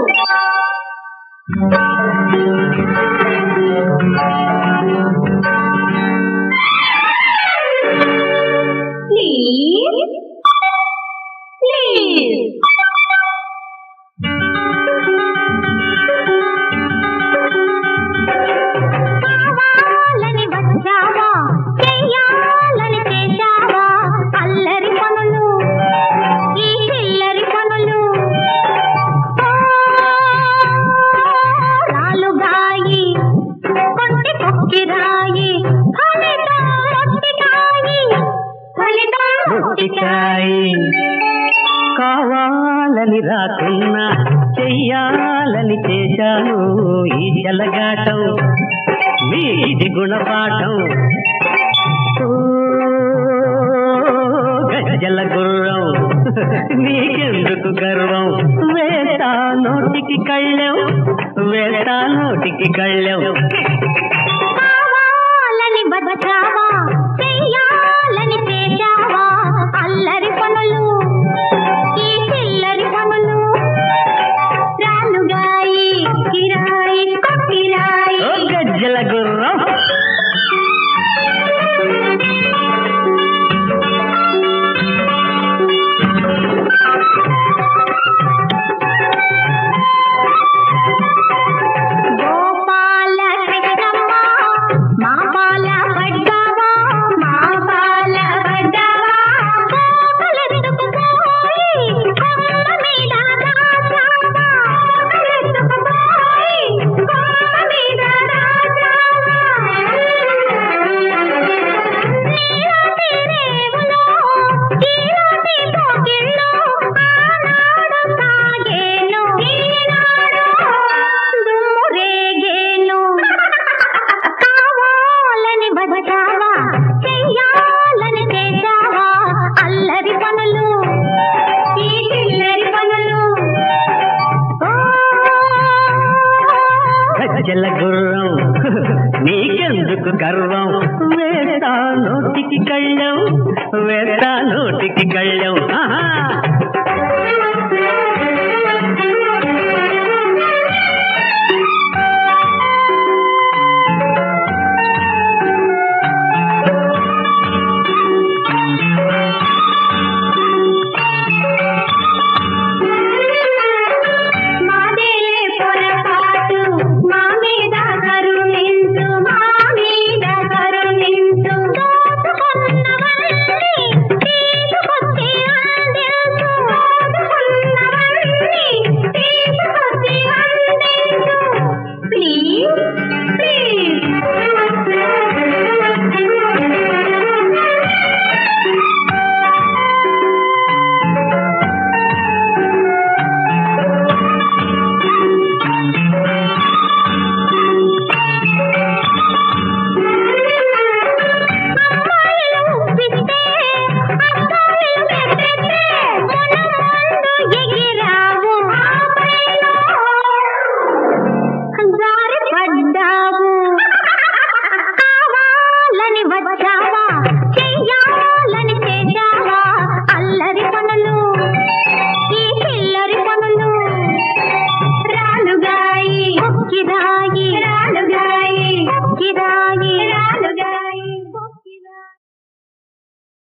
please please కావాలని వచ్చావా చెయ్యాలని చేశావా అల్లరి పనులు ఈ చిల్లరి పనులు ఓ, రాలుగాయి కొట్టి కొక్కిరాయి ఫలితం మొట్టికాయి ఫలితం మొట్టికాయి కావాలని రాకున్నా చెయ్యాలని చేశాను ఈ చెలగాటం మీది గుణపాఠం ఓ, గజ్జల గుర్రం నీకెందుకు గర్వం వేస్తా నోటికి కళ్ళెం వేస్తా నోటికి కళ్ళెం కావాలని బతకావా చెయ్యాలని చేశావా అల్లరి పనులు ఈ చిల్లరి పనులు రాలుగాయి కిరాయి కొక్కిరాయి ఓ గజ్జల గుర్రం గోపాల కృష్ణమ్మ మా పాల పడ్డావా మా పాల పడ్డావా కోకలెత్తుకు పోయి కొమ్మ మీద దాచావా కోకలెత్తుకు పోయి కొమ్మ మీద దాచావా నీలాంటి రేవులో ఈనాటి కోకిళ్ళు ఆనాడు సాగేను ఈనాడు దుమ్ము రేగేను కావాలని బతకావా చెయ్యాలని చేశావా అల్లరి పనులు ఈ చిల్లరి పనులు ఓ గజ్జల గుర్రం నీకెందుకు గర్వం వేస్తా నోటికి కళ్ళం